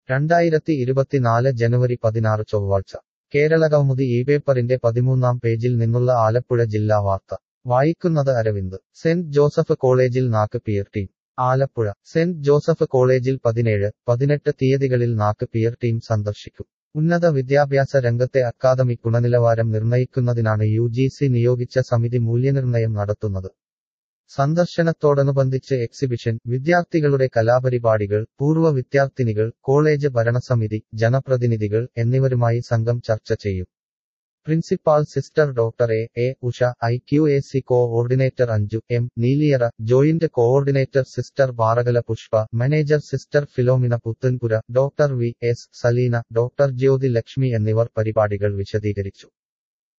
രണ്ടായിരത്തി ഇരുപത്തിനാല് ജനുവരി പതിനാറ് ചൊവ്വാഴ്ച കേരള കൗമുദി ഈ പേപ്പറിന്റെ പതിമൂന്നാം പേജിൽ നിന്നുള്ള ആലപ്പുഴ ജില്ലാ വാർത്ത വായിക്കുന്നത് അരവിന്ദ് സെന്റ് ജോസഫ് കോളേജിൽ NAAC peer team Alappuzha saint Joseph കോളേജിൽ പതിനേഴ് പതിനെട്ട് തീയതികളിൽ നാക്ക് പിയർ ടീം സന്ദർശിക്കും ഉന്നത വിദ്യാഭ്യാസ രംഗത്തെ അക്കാദമിക് ഗുണനിലവാരം നിർണയിക്കുന്നതിനാണ് യു ജി സി നിയോഗിച്ച സമിതി മൂല്യനിർണ്ണയം നടത്തുന്നത് സന്ദർശനത്തോടനുബന്ധിച്ച് എക്സിബിഷൻ വിദ്യാർത്ഥികളുടെ കലാപരിപാടികൾ പൂർവ്വ വിദ്യാർത്ഥിനികൾ കോളേജ് ഭരണസമിതി ജനപ്രതിനിധികൾ എന്നിവരുമായി സംഘം ചർച്ച ചെയ്യും principal sister doctor A A Usha I Q A C coordinator Anju M Neeliyara joint coordinator sister ബാറകല Pushpa manager sister Philomena Puthenpura doctor V S Saleena doctor Jyothi Lakshmi എന്നിവർ പരിപാടികൾ വിശദീകരിച്ചു